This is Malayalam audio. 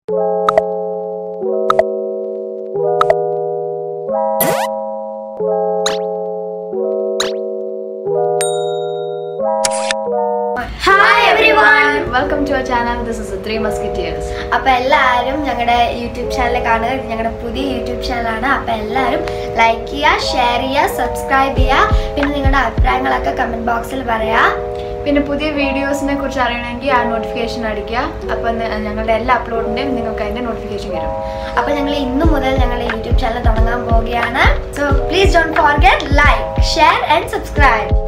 hi everyone welcome to our channel this is three musketeers അപ്പൊ എല്ലാവരും ഞങ്ങളുടെ യൂട്യൂബ് ചാനൽ കാണുക ഇത് ഞങ്ങളുടെ പുതിയ യൂട്യൂബ് ചാനലാണ് അപ്പൊ എല്ലാവരും ലൈക്ക് ചെയ്യുക ഷെയർ ചെയ്യുക സബ്സ്ക്രൈബ് ചെയ്യുക പിന്നെ നിങ്ങളുടെ അഭിപ്രായങ്ങളൊക്കെ കമന്റ് ബോക്സിൽ പറയാ പിന്നെ പുതിയ വീഡിയോസിനെ കുറിച്ച് അറിയണമെങ്കിൽ ആ നോട്ടിഫിക്കേഷൻ അടിക്കുക അപ്പോൾ ഞങ്ങളുടെ എല്ലാ അപ്ലോഡിൻ്റെയും നിങ്ങൾക്ക് അതിൻ്റെ നോട്ടിഫിക്കേഷൻ വരും അപ്പൊ ഞങ്ങൾ ഇന്നു മുതൽ ഞങ്ങളുടെ യൂട്യൂബ് ചാനൽ തുടങ്ങാൻ പോവുകയാണ് so please don't forget like share and subscribe